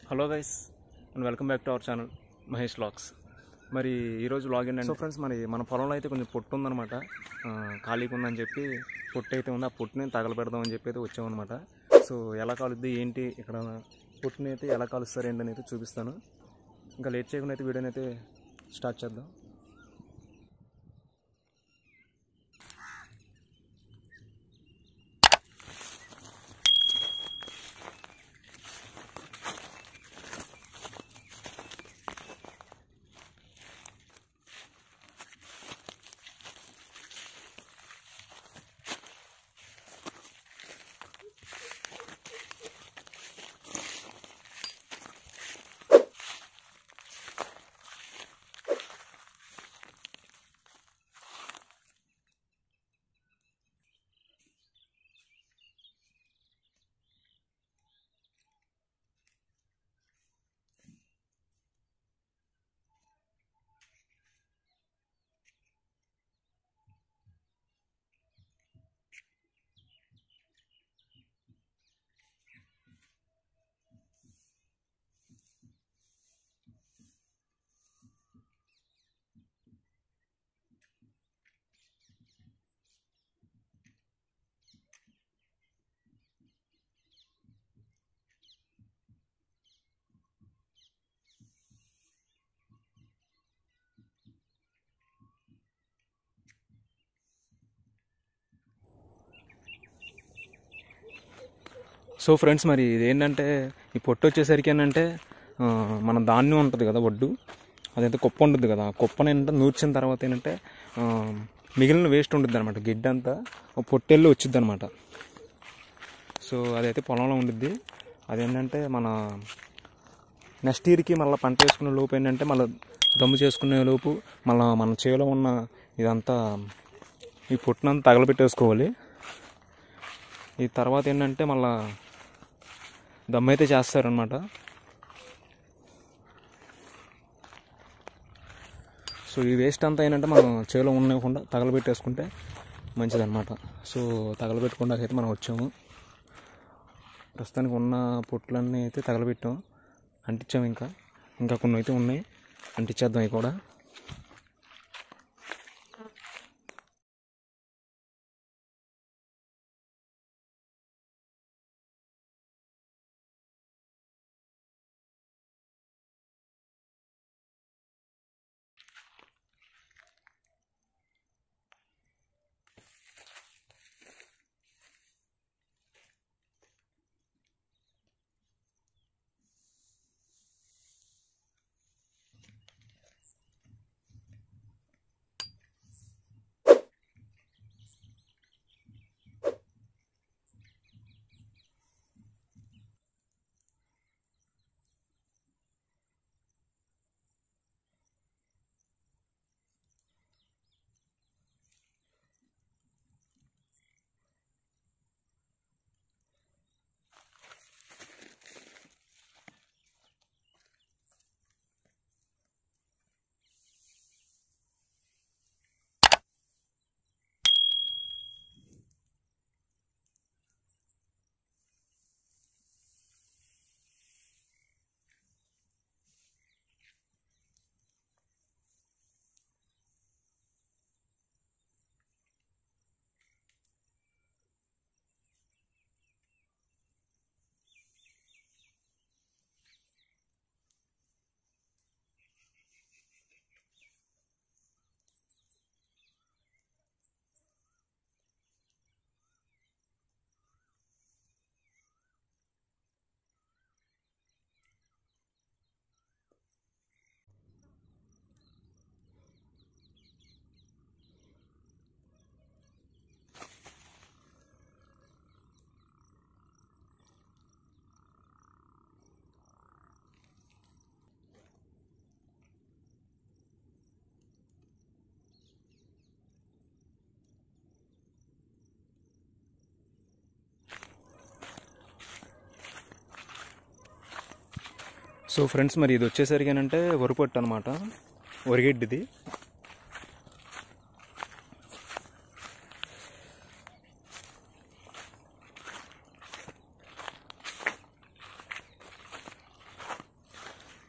hello guys and welcome back to our channel Mahesh లాక్స్ మరి ఈరోజు లాగ్ ఏంటంటే సో ఫ్రెండ్స్ మరి మన పొలంలో అయితే కొంచెం పొట్టు ఉందన్నమాట ఆ, ఖాళీగా ఉందని చెప్పి పొట్టు అయితే ఉంది ఆ పొట్టుని తగలబెడదామని చెప్పి అయితే వచ్చామన్నమాట సో ఎలా కాలుద్ది ఏంటి ఇక్కడ పొట్టుని అయితే ఎలా కాలుస్తారు ఏంటని అయితే చూపిస్తాను ఇంకా లేట్ చేయకుండా అయితే వీడియోని అయితే స్టార్ట్ చేద్దాం సో ఫ్రెండ్స్ మరి ఇది ఏంటంటే ఈ పొట్టు వచ్చేసరికి ఏంటంటే ఆ, మన ధాన్యం ఉంటుంది కదా వడ్డు అదైతే కుప్ప ఉంటుంది కదా ఆ కుప్పని ఏంటంటే నూర్చిన తర్వాత ఏంటంటే ఆ, మిగిలిన వేస్ట్ ఉంటుంది అనమాట గిడ్డ అంతా ఒక పొట్టెళ్ళు వచ్చింది అనమాట సో అదైతే పొలంలో ఉండిద్ది అదేంటంటే మన నెక్స్ట్ ఇయర్కి మళ్ళీ పంట వేసుకునే లోపు ఏంటంటే మళ్ళీ దమ్ము చేసుకునే లోపు మళ్ళీ మన చేలో ఉన్న ఇదంతా ఈ పొట్టునంతా తగలబెట్టేసుకోవాలి ఈ తర్వాత ఏంటంటే మళ్ళా దమ్ అయితే చేస్తారనమాట సో ఈ వేస్ట్ అంతా ఏంటంటే మనం చేలో ఉండకుండా తగలబెట్టేసుకుంటే మంచిదన్నమాట సో తగలబెట్టకుండా అయితే మనం వచ్చాము ప్రస్తుతానికి ఉన్న పొట్లన్నీ అయితే తగలబెట్టాం అంటించాము ఇంకా ఇంకా కొన్ని అయితే ఉన్నాయి అంటించేద్దాం అవి కూడా సో ఫ్రెండ్స్ మరి ఇది వచ్చేసరికి ఏంటంటే వరిపొట్టు అనమాట వరిగడ్డిది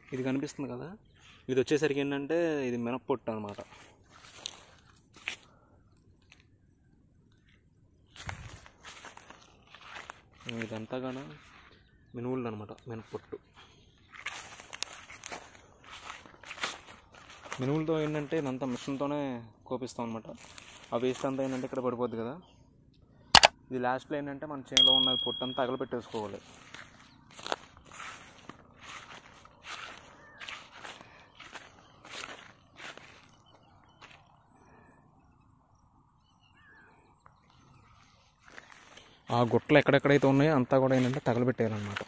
ఇది కనిపిస్తుంది కదా ఇది వచ్చేసరికి ఏంటంటే ఇది మినప్పొట్టు అనమాట ఇదంతా కూడా మినువులు అనమాట మినప్పొట్టు మినువులతో ఏంటంటే ఇదంతా మిషన్తోనే కోపిస్తాం అనమాట ఆ వేస్ట్ అంతా ఏంటంటే ఇక్కడ పడిపోద్ది కదా ఇది లాస్ట్లో ఏంటంటే మన చేలో ఉన్న పొట్టు అంతా తగలపెట్టేసుకోవాలి ఆ గుట్టలు ఎక్కడెక్కడైతే ఉన్నాయో అంతా కూడా ఏంటంటే తగలబెట్టేయాలన్నమాట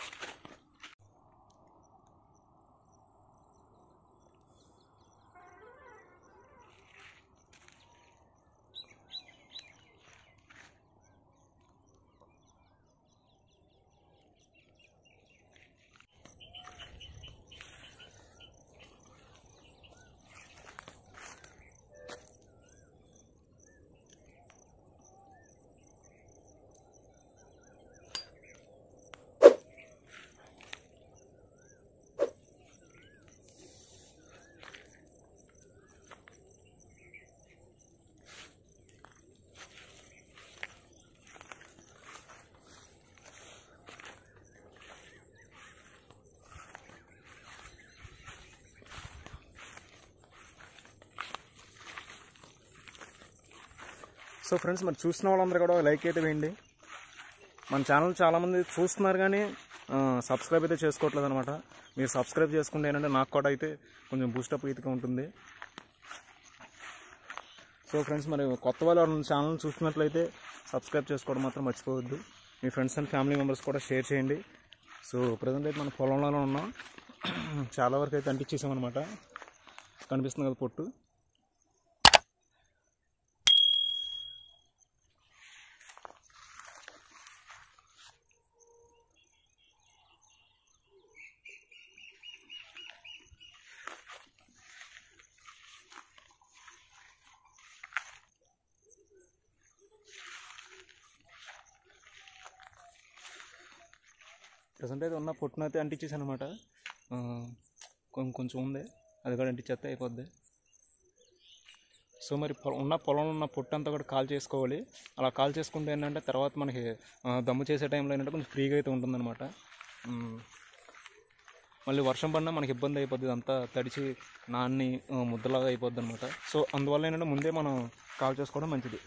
సో ఫ్రెండ్స్ మరి చూసిన వాళ్ళందరూ కూడా లైక్ అయితే వేయండి మన ఛానల్ చాలామంది చూస్తున్నారు కానీ సబ్స్క్రైబ్ అయితే చేసుకోవట్లేదు అనమాట మీరు సబ్స్క్రైబ్ చేసుకుంటే ఏంటంటే నాకు కూడా అయితే కొంచెం బూస్టప్ అయితే ఉంటుంది సో ఫ్రెండ్స్ మరి కొత్త వాళ్ళు ఎవరైనా ఛానల్ చూస్తున్నట్లయితే సబ్స్క్రైబ్ చేసుకోవడం మాత్రం మర్చిపోవద్దు మీ ఫ్రెండ్స్ అండ్ ఫ్యామిలీ మెంబర్స్ కూడా షేర్ చేయండి సో ప్రజెంట్ అయితే మన పొలంలోనే ఉన్నాం చాలా వరకు అయితే అంటించేసామన్నమాట కనిపిస్తుంది కదా పొట్టు ప్రజెంట్ అయితే ఉన్న పొట్టున అయితే అంటించేసాను అనమాట కొంచెం కొంచెం ఉంది అది కూడా అంటించేస్తే అయిపోద్ది సో మరి పొ- ఉన్న పొలంలో ఉన్న పొట్టు అంతా కూడా కాల్ చేసుకోవాలి అలా కాల్ చేసుకుంటే ఏంటంటే తర్వాత మనకి ఆ, దమ్ము చేసే టైంలో ఏంటంటే కొంచెం ఫ్రీగా అయితే ఉంటుందన్నమాట ఉమ్, మళ్ళీ వర్షం పడినా మనకి ఇబ్బంది అయిపోద్ది అంతా తడిచి నాన్ని ఆ, ముద్దలాగా అయిపోద్ది అనమాట సో అందువల్ల ఏంటంటే ముందే మనం కాల్ చేసుకోవడం మంచిది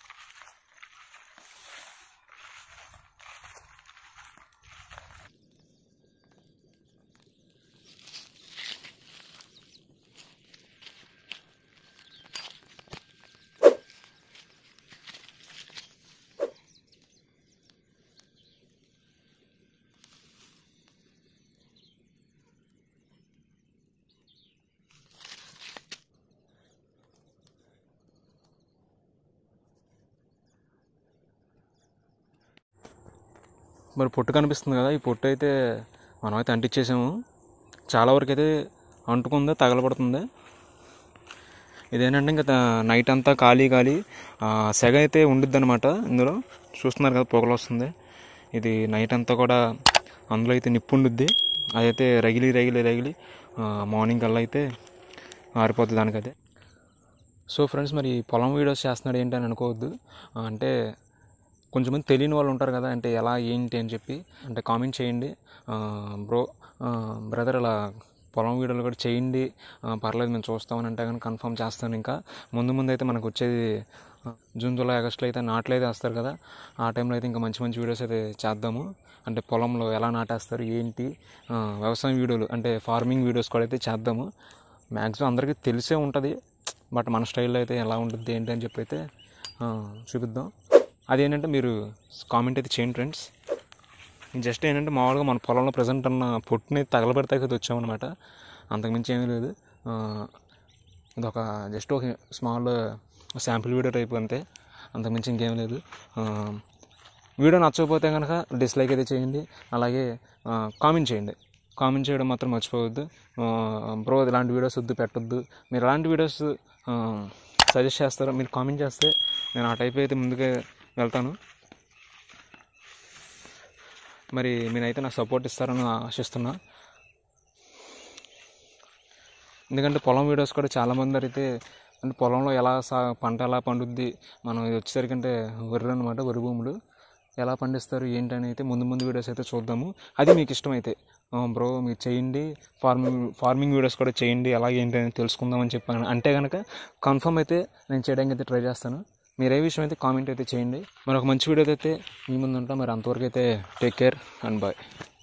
మరి పొట్టు కనిపిస్తుంది కదా ఈ పొట్టు అయితే మనం అయితే అంటించేసాము చాలా వరకు అయితే అంటుకుంది తగలబడుతుంది ఇదేంటంటే ఇంకా త- నైట్ అంతా ఖాళీ ఖాళీ ఆ, సెగ అయితే ఉండిద్ది అనమాట ఇందులో చూస్తున్నారు కదా పొగలు వస్తుంది ఇది నైట్ అంతా కూడా అందులో అయితే నిప్పు ఉండుద్ది అదైతే రగిలి రగిలి రగిలి ఆ, మార్నింగ్ కల్లా అయితే ఆరిపోతుంది దానికైతే సో ఫ్రెండ్స్ మరి పొలం వీడియోస్ చేస్తున్నాడు ఏంటి అని అనుకోవద్దు ఆ, అంటే కొంచెం మంది తెలియని వాళ్ళు ఉంటారు కదా అంటే ఎలా ఏంటి అని చెప్పి అంటే కామెంట్ చేయండి బ్రో బ్రదర్ ఇలా పొలం వీడియోలు కూడా చేయండి ఆ, పర్లేదు మేము చూస్తామని అంటే కానీ కన్ఫర్మ్ చేస్తాను ఇంకా ముందు ముందు అయితే మనకు వచ్చేది ఆ, జూన్ జూలై ఆగస్టులో అయితే నాట్లు అయితే వేస్తారు కదా ఆ టైంలో అయితే ఇంకా మంచి మంచి వీడియోస్ అయితే చేద్దాము అంటే పొలంలో ఎలా నాటేస్తారు ఏంటి ఆ, వ్యవసాయం వీడియోలు అంటే ఫార్మింగ్ వీడియోస్ కూడా అయితే చేద్దాము మ్యాక్సిమం అందరికీ తెలిసే ఉంటుంది బట్ మన స్టైల్లో అయితే ఎలా ఉంటుంది ఏంటి అని చెప్పి అయితే ఆ, చూపిద్దాం అదేంటంటే మీరు కామెంట్ అయితే చేయండి ఫ్రెండ్స్ జస్ట్ ఏంటంటే మామూలుగా మన పొలంలో ప్రజెంట్ ఉన్న పొట్టుని తగలబెడతాకి అయితే వచ్చామన్నమాట అంతకుమించి ఏమీ లేదు ఆ, ఇదొక జస్ట్ ఒక స్మాల్ శాంపుల్ వీడియో టైప్ అంతే అంతకుమించి ఇంకేం లేదు ఆ, వీడియో నచ్చకపోతే కనుక డిస్లైక్ అయితే చేయండి అలాగే కామెంట్ చేయండి కామెంట్ చేయడం మాత్రం మర్చిపోవద్దు బ్రో ఇలాంటి వీడియోస్ వద్దు పెట్టొద్దు మీరు ఎలాంటి వీడియోస్ సజెస్ట్ చేస్తారో మీరు కామెంట్ చేస్తే నేను ఆ టైప్ అయితే ముందుకే వెళ్తాను మరి మీరైతే నాకు సపోర్ట్ ఇస్తారని ఆశిస్తున్నా ఎందుకంటే పొలం వీడియోస్ కూడా చాలామంది అయితే అంటే పొలంలో ఎలా సా పంట ఎలా పండుద్ది మనం ఇది వచ్చేసరికి అంటే వరి అనమాట వరి భూములు ఎలా పండిస్తారు ఏంటని అయితే ముందు ముందు వీడియోస్ అయితే చూద్దాము అది మీకు ఇష్టమైతే బ్రో మీరు చేయండి ఫార్మింగ్ ఫార్మింగ్ వీడియోస్ కూడా చేయండి ఎలా ఏంటి అని తెలుసుకుందామని చెప్పాను అంటే కనుక కన్ఫర్మ్ అయితే నేను చేయడానికి అయితే ట్రై చేస్తాను మీరు ఏ విషయం అయితే కామెంట్ అయితే చేయండి మరి ఒక మంచి వీడియో అయితే మీ ముందు ఉంటాం మరి అంతవరకు అయితే టేక్ కేర్ అండ్ బాయ్